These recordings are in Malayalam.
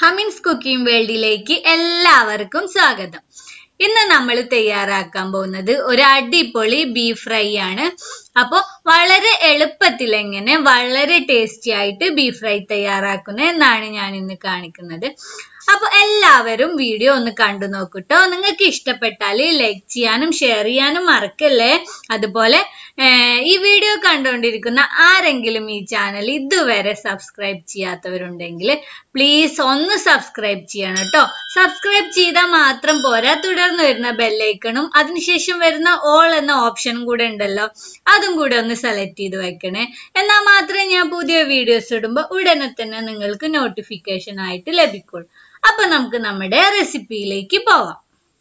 ഹമിൻസ് കുക്കിംഗ് വേൾഡിലേക്ക് എല്ലാവർക്കും സ്വാഗതം ഇന്ന് നമ്മൾ തയ്യാറാക്കാൻ പോകുന്നത് ഒരു അടിപൊളി ബീഫ് ഫ്രൈ ആണ് അപ്പോൾ വളരെ എളുപ്പത്തിൽ എങ്ങനെ വളരെ ടേസ്റ്റി ആയിട്ട് ബീഫ് ഫ്രൈ തയ്യാറാക്കുന്നത് എന്നാണ് ഞാൻ ഇന്ന് കാണിക്കുന്നത് അപ്പൊ എല്ലാവരും വീഡിയോ ഒന്ന് കണ്ടു നോക്കൂട്ടോ നിങ്ങൾക്ക് ഇഷ്ടപ്പെട്ടാൽ ലൈക്ക് ചെയ്യാനും ഷെയർ ചെയ്യാനും മറക്കല്ലേ അതുപോലെ ഏർ ഈ വീഡിയോ കണ്ടുകൊണ്ടിരിക്കുന്ന ആരെങ്കിലും ഈ ചാനൽ ഇതുവരെ സബ്സ്ക്രൈബ് ചെയ്യാത്തവരുണ്ടെങ്കിൽ പ്ലീസ് ഒന്ന് സബ്സ്ക്രൈബ് ചെയ്യണം കേട്ടോ സബ്സ്ക്രൈബ് ചെയ്താൽ മാത്രം പോരാ തുടർന്ന് വരുന്ന ബെല്ലൈക്കണും അതിനുശേഷം വരുന്ന ഓൾ എന്ന ഓപ്ഷനും കൂടെ ഉണ്ടല്ലോ അതും കൂടെ ഒന്ന് സെലക്ട് ചെയ്ത് വെക്കണേ എന്നാൽ മാത്രമേ ഞാൻ പുതിയ വീഡിയോസ് ഇടുമ്പോൾ ഉടനെ തന്നെ നിങ്ങൾക്ക് നോട്ടിഫിക്കേഷൻ ആയിട്ട് ലഭിക്കുള്ളൂ അപ്പൊ നമുക്ക് നമ്മുടെ റെസിപ്പിയിലേക്ക് പോവാം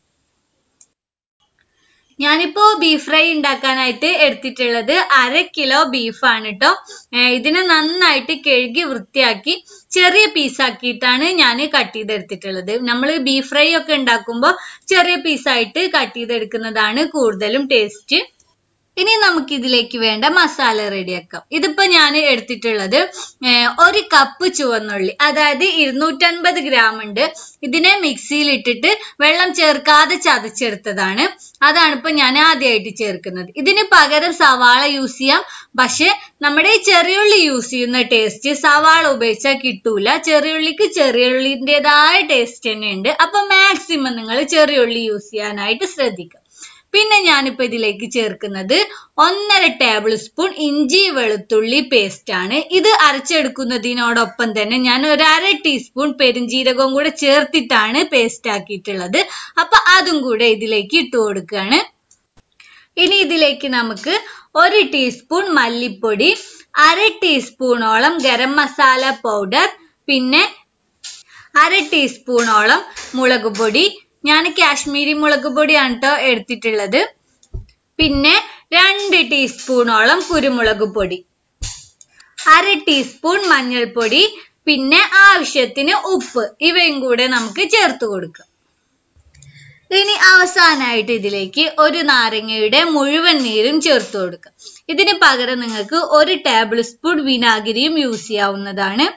ഞാനിപ്പോ ബീഫ് ഫ്രൈ ഉണ്ടാക്കാനായിട്ട് എടുത്തിട്ടുള്ളത് അര കിലോ ബീഫാണ് കേട്ടോ ഇതിനെ നന്നായിട്ട് കഴുകി വൃത്തിയാക്കി ചെറിയ പീസാക്കിയിട്ടാണ് ഞാൻ കട്ട് ചെയ്തെടുത്തിട്ടുള്ളത് നമ്മൾ ബീഫ് ഫ്രൈ ഒക്കെ ഉണ്ടാക്കുമ്പോൾ ചെറിയ പീസായിട്ട് കട്ട് ചെയ്തെടുക്കുന്നതാണ് കൂടുതലും ടേസ്റ്റ് ഇനി നമുക്ക് ഇതിലേക്ക് വേണ്ട മസാല റെഡിയാക്കാം ഇതിപ്പോ ഞാൻ എടുത്തിട്ടുള്ളത് ഒരു കപ്പ് ചുവന്നുള്ളി അതായത് ഇരുന്നൂറ്റൻപത് ഗ്രാം ഉണ്ട് ഇതിനെ മിക്സിയിൽ ഇട്ടിട്ട് വെള്ളം ചേർക്കാതെ ചതച്ചെടുത്തതാണ് അതാണ് ഇപ്പൊ ഞാൻ ആദ്യമായിട്ട് ചേർക്കുന്നത് ഇതിന് പകരം സവാള യൂസ് ചെയ്യാം പക്ഷെ നമ്മുടെ ഈ ചെറിയുള്ളി യൂസ് ചെയ്യുന്ന ടേസ്റ്റ് സവാള ഉപയോഗിച്ചാൽ കിട്ടൂല ചെറിയുള്ളിക്ക് ചെറിയുള്ളിൻ്റെതായ ടേസ്റ്റ് തന്നെ ഉണ്ട് അപ്പൊ മാക്സിമം നിങ്ങൾ ചെറിയുള്ളി യൂസ് ചെയ്യാനായിട്ട് ശ്രദ്ധിക്കുക പിന്നെ ഞാനിപ്പോ ഇതിലേക്ക് ചേർക്കുന്നത് ഒന്നര ടേബിൾ സ്പൂൺ ഇഞ്ചി വെളുത്തുള്ളി പേസ്റ്റ് ആണ് ഇത് അരച്ചെടുക്കുന്നതിനോടൊപ്പം തന്നെ ഞാൻ ഒരു അര ടീസ്പൂൺ പെരിഞ്ജീരകവും കൂടെ ചേർത്തിട്ടാണ് പേസ്റ്റ് ആക്കിയിട്ടുള്ളത് അപ്പൊ അതും കൂടെ ഇതിലേക്ക് ഇട്ട് കൊടുക്കുകയാണ് ഇനി ഇതിലേക്ക് നമുക്ക് ഒരു ടീസ്പൂൺ മല്ലിപ്പൊടി അര ടീസ്പൂണോളം ഗരം മസാല പൗഡർ പിന്നെ അര ടീസ്പൂണോളം മുളക് പൊടി ഞാൻ കാശ്മീരി മുളക് പൊടിയാണ് കേട്ടോ എടുത്തിട്ടുള്ളത് പിന്നെ രണ്ട് ടീസ്പൂണോളം കുരുമുളക് പൊടി അര ടീസ്പൂൺ മഞ്ഞൾപ്പൊടി പിന്നെ ആവശ്യത്തിന് ഉപ്പ് ഇവയും കൂടെ നമുക്ക് ചേർത്ത് കൊടുക്കാം ഇനി അവസാനമായിട്ട് ഇതിലേക്ക് ഒരു നാരങ്ങയുടെ മുഴുവൻ നീരും ചേർത്ത് കൊടുക്കാം ഇതിന് പകരം നിങ്ങൾക്ക് ഒരു ടേബിൾ സ്പൂൺ വിനാഗിരിയും യൂസ് ചെയ്യാവുന്നതാണ്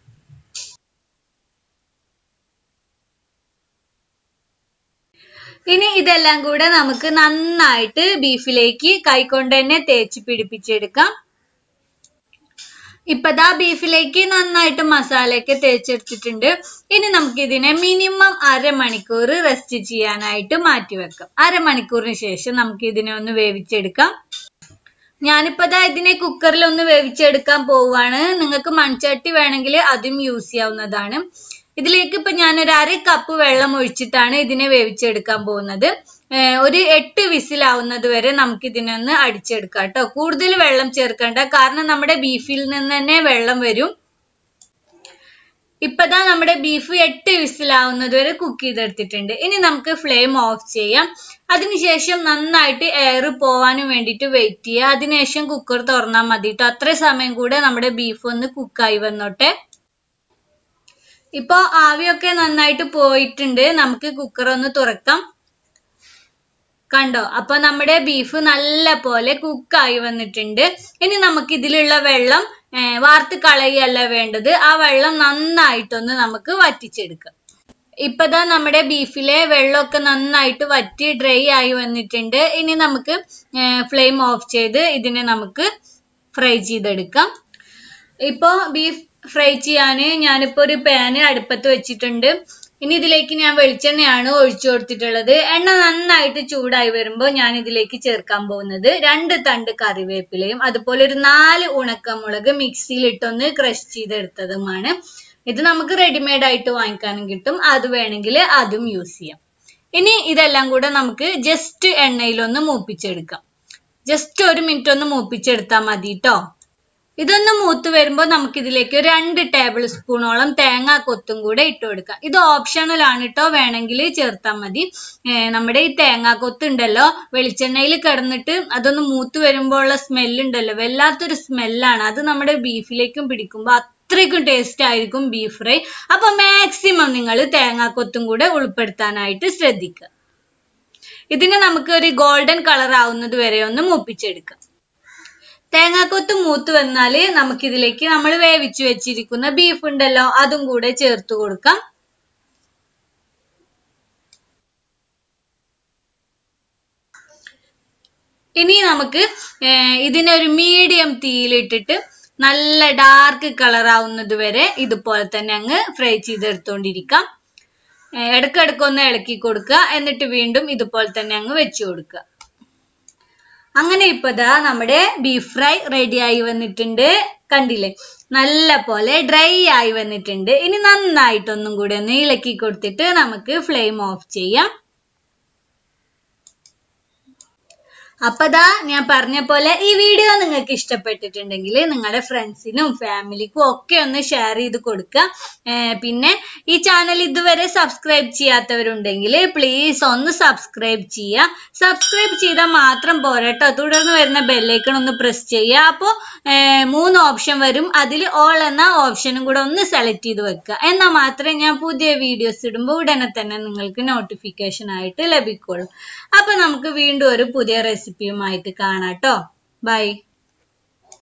ഇനി ഇതെല്ലാം കൂടെ നമുക്ക് നന്നായിട്ട് ബീഫിലേക്ക് കൈകൊണ്ട് തന്നെ തേച്ച് പിടിപ്പിച്ചെടുക്കാം ഇപ്പതാ ബീഫിലേക്ക് നന്നായിട്ട് മസാലയൊക്കെ തേച്ചെടുത്തിട്ടുണ്ട് ഇനി നമുക്ക് ഇതിനെ മിനിമം അരമണിക്കൂർ റെസ്റ്റ് ചെയ്യാനായിട്ട് മാറ്റി വെക്കാം അരമണിക്കൂറിന് ശേഷം നമുക്ക് ഇതിനെ ഒന്ന് വേവിച്ചെടുക്കാം ഞാനിപ്പോ ദാ ഇതിനെ കുക്കറിൽ ഒന്ന് വേവിച്ചെടുക്കാൻ പോവാണ് നിങ്ങൾക്ക് മൺചട്ടി വേണമെങ്കിൽ അതും യൂസ് ചെയ്യാവുന്നതാണ് ഇതിലേക്ക് ഇപ്പൊ ഞാൻ ഒരു അര കപ്പ് വെള്ളം ഒഴിച്ചിട്ടാണ് ഇതിനെ വേവിച്ചെടുക്കാൻ പോകുന്നത് ഒരു എട്ട് വിസിലാവുന്നത് വരെ നമുക്ക് ഇതിനൊന്ന് അടിച്ചെടുക്കാം കേട്ടോ കൂടുതൽ വെള്ളം ചേർക്കണ്ട കാരണം നമ്മുടെ ബീഫിൽ നിന്ന് തന്നെ വെള്ളം വരും ഇപ്പതാ നമ്മുടെ ബീഫ് എട്ട് വിസിലാവുന്നത് വരെ കുക്ക് ചെയ്തെടുത്തിട്ടുണ്ട് ഇനി നമുക്ക് ഫ്ലെയിം ഓഫ് ചെയ്യാം അതിനുശേഷം നന്നായിട്ട് എയർ പോവാനും വേണ്ടിയിട്ട് വെയിറ്റ് ചെയ്യുക അതിനുശേഷം കുക്കർ തുറന്നാൽ മതി കേട്ടോ അത്ര സമയം കൂടെ നമ്മുടെ ബീഫ് ഒന്ന് കുക്കായി വന്നോട്ടെ ഇപ്പൊ ആവിയൊക്കെ നന്നായിട്ട് പോയിട്ടുണ്ട് നമുക്ക് കുക്കർ ഒന്ന് തുറക്കാം കണ്ടോ അപ്പൊ നമ്മുടെ ബീഫ് നല്ല പോലെ കുക്കായി വന്നിട്ടുണ്ട് ഇനി നമുക്ക് ഇതിലുള്ള വെള്ളം വാർത്ത് കളയല്ല വേണ്ടത് ആ വെള്ളം നന്നായിട്ടൊന്ന് നമുക്ക് വറ്റിച്ചെടുക്കാം ഇപ്പതാ നമ്മുടെ ബീഫിലെ വെള്ളമൊക്കെ നന്നായിട്ട് വറ്റി ഡ്രൈ ആയി വന്നിട്ടുണ്ട് ഇനി നമുക്ക് ഫ്ലെയിം ഓഫ് ചെയ്ത് ഇതിനെ നമുക്ക് ഫ്രൈ ചെയ്തെടുക്കാം ഇപ്പോ ബീഫ് ഫ്രൈ ചെയ്യാന് ഞാനിപ്പോ ഒരു പാന് അടുപ്പത്ത് വെച്ചിട്ടുണ്ട് ഇനി ഇതിലേക്ക് ഞാൻ വെളിച്ചെണ്ണയാണ് ഒഴിച്ചു കൊടുത്തിട്ടുള്ളത് എണ്ണ നന്നായിട്ട് ചൂടായി വരുമ്പോൾ ഞാൻ ഇതിലേക്ക് ചേർക്കാൻ പോകുന്നത് രണ്ട് തണ്ട് കറിവേപ്പിലയും അതുപോലെ ഒരു നാല് ഉണക്കമുളക് മിക്സിയിൽ ഇട്ടൊന്ന് ക്രഷ് ചെയ്തെടുത്തതുമാണ് ഇത് നമുക്ക് റെഡിമെയ്ഡ് ആയിട്ട് വാങ്ങിക്കാനും കിട്ടും അത് വേണമെങ്കിൽ അതും യൂസ് ചെയ്യാം ഇനി ഇതെല്ലാം കൂടെ നമുക്ക് ജസ്റ്റ് എണ്ണയിലൊന്ന് മൂപ്പിച്ചെടുക്കാം ജസ്റ്റ് ഒരു മിനിറ്റ് ഒന്ന് മൂപ്പിച്ചെടുത്താൽ മതി കേട്ടോ ഇതൊന്ന് മൂത്ത് വരുമ്പോൾ നമുക്ക് ഇതിലേക്ക് രണ്ട് ടേബിൾ സ്പൂണോളം തേങ്ങാ കൊത്തും കൂടെ ഇട്ട് കൊടുക്കാം ഇത് ഓപ്ഷണൽ ആണ് കേട്ടോ വേണമെങ്കിൽ ചേർത്താൽ മതി നമ്മുടെ ഈ തേങ്ങാ കൊത്ത് ഉണ്ടല്ലോ വെളിച്ചെണ്ണയിൽ കിടന്നിട്ട് അതൊന്ന് മൂത്ത് വരുമ്പോൾ ഉള്ള സ്മെല്ലുണ്ടല്ലോ വല്ലാത്തൊരു സ്മെല്ലാണ് അത് നമ്മുടെ ബീഫിലേക്കും പിടിക്കുമ്പോൾ അത്രയ്ക്കും ടേസ്റ്റ് ആയിരിക്കും ബീഫ് ഫ്രൈ അപ്പൊ മാക്സിമം നിങ്ങൾ തേങ്ങാക്കൊത്തും കൂടെ ഉൾപ്പെടുത്താനായിട്ട് ശ്രദ്ധിക്കുക ഇതിനെ നമുക്ക് ഒരു ഗോൾഡൻ കളർ ആവുന്നത് വരെ ഒന്ന് മൂപ്പിച്ചെടുക്കാം തേങ്ങാക്കൊത്ത് മൂത്ത് വന്നാല് നമുക്കിതിലേക്ക് നമ്മൾ വേവിച്ചു വെച്ചിരിക്കുന്ന ബീഫ് ഉണ്ടല്ലോ അതും കൂടെ ചേർത്ത് കൊടുക്കാം ഇനി നമുക്ക് ഏർ ഇതിനെ ഒരു മീഡിയം തീയിലിട്ടിട്ട് നല്ല ഡാർക്ക് കളർ ആവുന്നത് വരെ ഇതുപോലെ തന്നെ അങ്ങ് ഫ്രൈ ചെയ്തെടുത്തോണ്ടിരിക്കാം ഏർ ഇടയ്ക്കിടയ്ക്ക് ഒന്ന് ഇളക്കി കൊടുക്കുക എന്നിട്ട് വീണ്ടും ഇതുപോലെ തന്നെ അങ്ങ് വെച്ചു കൊടുക്കുക അങ്ങനെ ഇപ്പതാ നമ്മുടെ ബീഫ് ഫ്രൈ റെഡി ആയി വന്നിട്ടുണ്ട് കണ്ടില്ലേ നല്ല പോലെ ഡ്രൈ ആയി വന്നിട്ടുണ്ട് ഇനി നന്നായിട്ടൊന്നും കൂടി ഒന്ന് ഇളക്കി കൊടുത്തിട്ട് നമുക്ക് ഫ്ലെയിം ഓഫ് ചെയ്യാം അപ്പതാ ഞാൻ പറഞ്ഞ പോലെ ഈ വീഡിയോ നിങ്ങൾക്ക് ഇഷ്ടപ്പെട്ടിട്ടുണ്ടെങ്കിൽ നിങ്ങളുടെ ഫ്രണ്ട്സിനും ഫാമിലിക്കും ഒക്കെ ഒന്ന് ഷെയർ ചെയ്ത് കൊടുക്കുക ഏർ പിന്നെ ഈ ചാനൽ ഇതുവരെ സബ്സ്ക്രൈബ് ചെയ്യാത്തവരുണ്ടെങ്കിൽ പ്ലീസ് ഒന്ന് സബ്സ്ക്രൈബ് ചെയ്യുക സബ്സ്ക്രൈബ് ചെയ്താൽ മാത്രം പോരാട്ടോ തുടർന്ന് വരുന്ന ബെല്ലൈക്കൺ ഒന്ന് പ്രസ് ചെയ്യുക അപ്പോൾ മൂന്ന് ഓപ്ഷൻ വരും അതിൽ ഓൾ എന്ന ഓപ്ഷനും കൂടെ ഒന്ന് സെലക്ട് ചെയ്ത് വെക്കുക എന്നാൽ മാത്രമേ ഞാൻ പുതിയ വീഡിയോസ് ഇടുമ്പോൾ ഉടനെ തന്നെ നിങ്ങൾക്ക് നോട്ടിഫിക്കേഷൻ ആയിട്ട് ലഭിക്കുള്ളൂ അപ്പൊ നമുക്ക് വീണ്ടും ഒരു പുതിയ റെസിപ്പിയുമായിട്ട് കാണാട്ടോ ബൈ